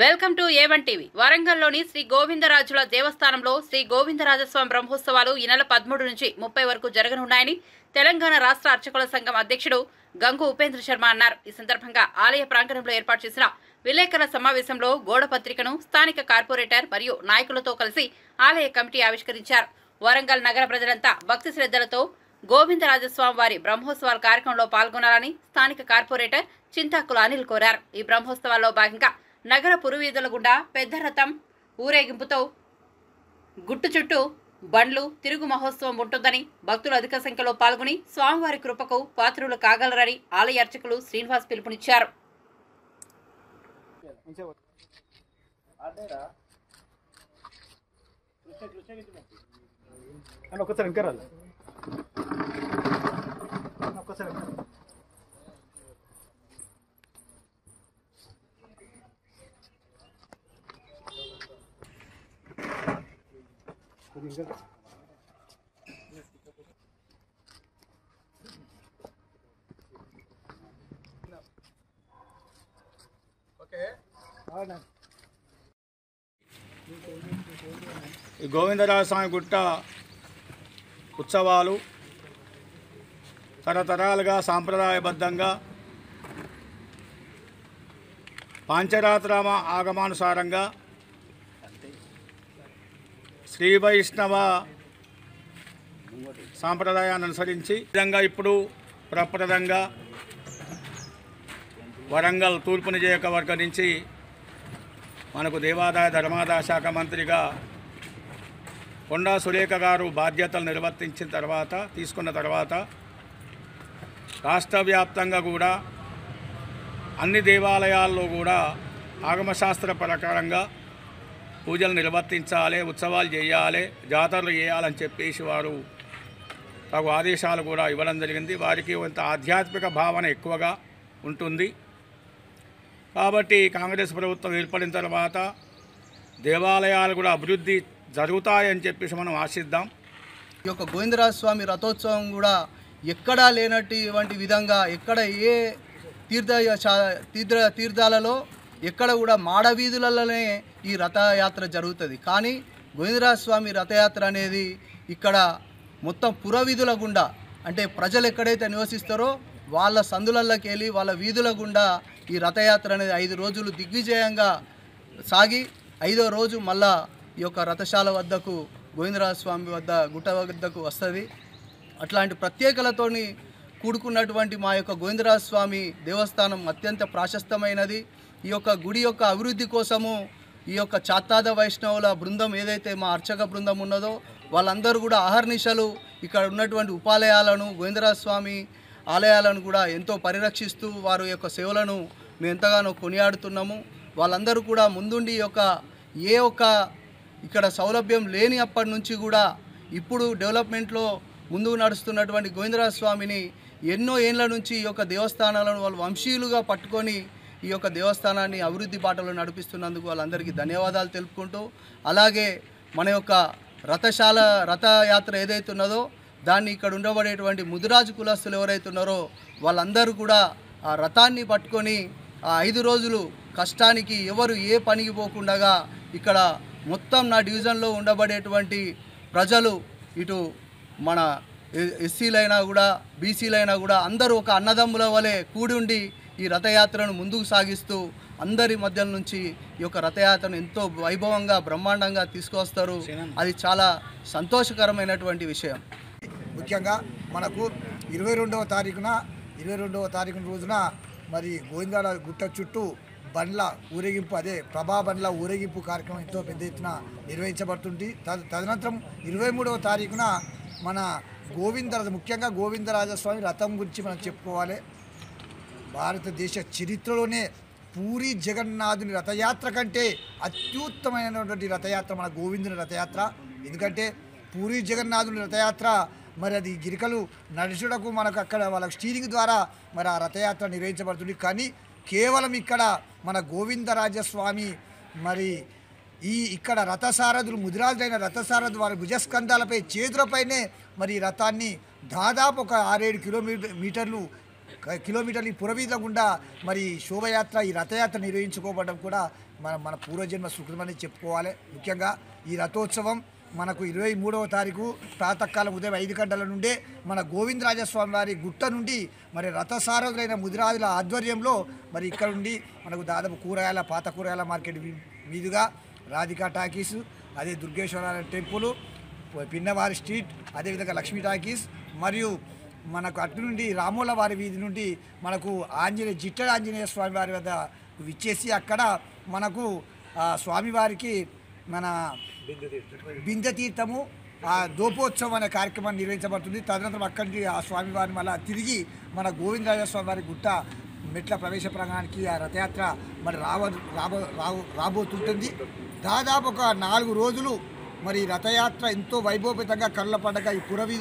Welcome to A one TV వరంగల్లోని శ్రీ గోవిందరాజుల దేవస్థానంలో శ్రీ గోవిందరాజస్వామి బ్రహ్మోత్సవాలు ఈ నెల పదమూడు నుంచి ముప్పై వరకు జరగనున్నాయని తెలంగాణ రాష్ట్ర అర్చకుల సంఘం అధ్యక్షుడు గంగు ఉపేంద్ర శర్మ అన్నారు ఈ సందర్భంగా ఆలయ ప్రాంగణంలో ఏర్పాటు చేసిన విలేకరుల సమావేశంలో గోడ పత్రికను స్థానిక కార్పొరేటర్ మరియు నాయకులతో కలిసి ఆలయ కమిటీ ఆవిష్కరించారు వరంగల్ నగర ప్రజలంతా భక్తి శ్రద్ధలతో గోవిందరాజస్వామి వారి బ్రహ్మోత్సవాల కార్యక్రమంలో పాల్గొనాలని స్థానిక కార్పొరేటర్ చింతాకుల అనిల్ కోరారు ఈ బ్రహ్మోత్సవాల్లో భాగంగా నగర పురువీధుల గుండా పెద్ద రథం ఊరేగింపుతో గుట్టు చుట్టూ బండ్లు తిరుగు మహోత్సవం ఉంటుందని భక్తులు అధిక సంఖ్యలో పాల్గొని స్వామివారి కృపకు పాత్రులు కాగలరని ఆలయ అర్చకులు శ్రీనివాస్ పిలుపునిచ్చారు అని ఒక్కసారి ఇంకా రాలే అన్న ఒక్కసారి ఇంకా రా. కొద్దిగా ఇంకా రా. అవునా. ఈ గోవిందరాజ స్వామి గుట్ట ఉత్సవాలు తరతరాలుగా సాంప్రదాయబద్ధంగా పాంచరాత్రామ ఆగమానుసారంగా శ్రీ వైష్ణవ సాంప్రదాయాన్ని అనుసరించి ఈ విధంగా ఇప్పుడు ప్రప్రదంగా వరంగల్ తూర్పు నియోజకవర్గం నుంచి మనకు దేవాదాయ ధర్మాదాయ శాఖ మంత్రిగా కొండా సురేఖ గారు బాధ్యతలు నిర్వర్తించిన తర్వాత తీసుకున్న తర్వాత రాష్ట్ర వ్యాప్తంగా కూడా అన్ని దేవాలయాల్లో కూడా ఆగమశాస్త్ర ప్రకారంగా పూజలు నిర్వర్తించాలి ఉత్సవాలు చేయాలి జాతరలు చేయాలని చెప్పేసి వారు తగు ఆదేశాలు కూడా ఇవ్వడం జరిగింది వారికి కొంత ఆధ్యాత్మిక భావన ఎక్కువగా ఉంటుంది కాబట్టి కాంగ్రెస్ ప్రభుత్వం ఏర్పడిన తర్వాత దేవాలయాలు కూడా అభివృద్ధి జరుగుతాయని చెప్పేసి మనం ఆశిద్దాం ఈ యొక్క గోవిందరాజ స్వామి రథోత్సవం కూడా ఎక్కడా లేనటువంటి విధంగా ఎక్కడ ఏ తీర్థ శా- తీర్థ తీర్థాలలో ఎక్కడ కూడా మాడవీధులలోనే ఈ రథయాత్ర జరుగుతుంది కానీ గోవిందరాజ స్వామి రథయాత్ర అనేది ఇక్కడ మొత్తం పురవీధుల గుండా అంటే ప్రజలు ఎక్కడైతే నివసిస్తారో వాళ్ళ సందులలోకి వెళ్ళి వాళ్ళ వీధుల గుండా ఈ రథయాత్ర అనేది ఐదు రోజులు దిగ్విజయంగా సాగి ఐదో రోజు మళ్ళా ఈ యొక్క రథశాల వద్దకు గోవిందరాజ స్వామి వద్ద గుట్ట వద్దకు వస్తుంది అట్లాంటి ప్రత్యేకలతోని కూడుకున్నటువంటి మా యొక్క గోవిందరాజ స్వామి దేవస్థానం అత్యంత ప్రాశస్తమైనది ఈ యొక్క గుడి యొక్క అభివృద్ధి కోసము ఈ యొక్క చాత్తాద వైష్ణవుల బృందం ఏదైతే మా అర్చక బృందం ఉన్నదో వాళ్ళందరూ కూడా అహర్నిశలు ఇక్కడ ఉన్నటువంటి ఉపాలయాలను గోవిందరాజ స్వామి ఆలయాలను కూడా ఎంతో పరిరక్షిస్తూ వారి యొక్క సేవలను మేము ఎంతగానో కొనియాడుతున్నాము వాళ్ళందరూ కూడా ముందుండి ఈ యొక్క ఏ ఒక్క ఇక్కడ సౌలభ్యం లేని అప్పటి నుంచి కూడా ఇప్పుడు డెవలప్మెంట్లో ముందుకు నడుస్తున్నటువంటి గోవిందరాజ స్వామిని ఎన్నో ఏళ్ళ నుంచి ఈ యొక్క దేవస్థానాలను వాళ్ళు వంశీయులుగా పట్టుకొని ఈ యొక్క దేవస్థానాన్ని అభివృద్ధి బాటలో నడిపిస్తున్నందుకు వాళ్ళందరికీ ధన్యవాదాలు తెలుపుకుంటూ అలాగే మన యొక్క రథశాల రథయాత్ర ఏదైతే ఉన్నదో దాన్ని ఇక్కడ ఉండబడేటువంటి ముదిరాజు కులస్తులు ఎవరైతే ఉన్నారో వాళ్ళందరూ కూడా ఆ రథాన్ని పట్టుకొని ఆ ఐదు రోజులు కష్టానికి ఎవరు ఏ పనికి పోకుండా ఇక్కడ మొత్తం నా డివిజన్లో ఉండబడేటువంటి ప్రజలు ఇటు మన ఎ- ఎస్సీలైనా కూడా బీసీలైనా కూడా అందరూ ఒక అన్నదమ్ముల వలె కూడి ఉండి ఈ రథయాత్రను ముందుకు సాగిస్తూ అందరి మధ్య నుంచి ఈ యొక్క రథయాత్రను ఎంతో వైభవంగా బ్రహ్మాండంగా తీసుకొస్తారు అది చాలా సంతోషకరమైనటువంటి విషయం ముఖ్యంగా మనకు ఇరవై రెండవ తారీఖున ఇరవై రెండవ తారీఖున రోజున మరి గోవిందాల గుట్ట చుట్టూ బండ్ల ఊరేగింపు అదే ప్రభా బండ్ల ఊరేగింపు కార్యక్రమం ఎంతో పెద్ద ఎత్తున నిర్వహించబడుతుంది తద తదనంతరం ఇరవై మూడవ తారీఖున మన గోవిందరాజ ముఖ్యంగా గోవిందరాజస్వామి రథం గురించి మనం చెప్పుకోవాలి భారతదేశ చరిత్రలోనే పూరి జగన్నాథుని రథయాత్ర కంటే అత్యుత్తమైనటువంటి రథయాత్ర మన గోవిందుని రథయాత్ర ఎందుకంటే పూరి జగన్నాథుని రథయాత్ర మరి అది గిరికలు నడుచుటకు మనకు అక్కడ వాళ్ళ స్టీరింగ్ ద్వారా మరి ఆ రథయాత్ర నిర్వహించబడుతుంది కానీ కేవలం ఇక్కడ మన గోవిందరాజస్వామి మరి ఈ ఇక్కడ రథసారథులు ముదిరాజులైన రథసారథు వారి భుజస్కంధాలపై చేతులపైనే మరి ఈ రథాన్ని దాదాపు ఒక ఆరేడు కిలోమీటర్ మీటర్లు క- కిలోమీటర్లు ఈ పురవీధుల గుండా మరి శోభయాత్ర ఈ రథయాత్ర నిర్వహించుకోవడం కూడా మన మన పూర్వజన్మ సుకృతమని చెప్పుకోవాలి ముఖ్యంగా ఈ రథోత్సవం మనకు ఇరవై మూడవ తారీఖు ప్రాతకాలం ఉదయం ఐదు గంటల నుండే మన గోవిందరాజస్వామి వారి గుట్ట నుండి మరి రథసారథులైన ముదిరాజుల ఆధ్వర్యంలో మరి ఇక్కడ నుండి మనకు దాదాపు కూరగాయల పాత కూరగాయల మార్కెట్ మీ- మీదుగా రాధికా టాకీస్ అదే దుర్గేశ్వర టెంపుల్ పిన్నవారి స్ట్రీట్ అదేవిధంగా లక్ష్మీ టాకీస్ మరియు మనకు అటు నుండి రామోల వారి వీధి నుండి మనకు ఆంజనేయ జిట్టడ ఆంజనేయ స్వామి వారి వద్ద విచ్చేసి అక్కడ మనకు ఆ స్వామివారికి మన బిందె తీర్థము ఆ దోపోత్సవం అనే కార్యక్రమం నిర్వహించబడుతుంది తదనంతరం అక్కడి నుంచి ఆ స్వామివారిని మళ్ళా తిరిగి మన గోవిందరాజ స్వామి వారి గుట్ట మెట్ల ప్రవేశ ప్రాంగణానికి ఆ రథయాత్ర మరి రావ రాబో రాబో రాబోతుంటుంది దాదాపు ఒక నాలుగు రోజులు మరి రథయాత్ర ఎంతో వైభవపేతంగా కళ్ళ పండగ ఈ పురవీ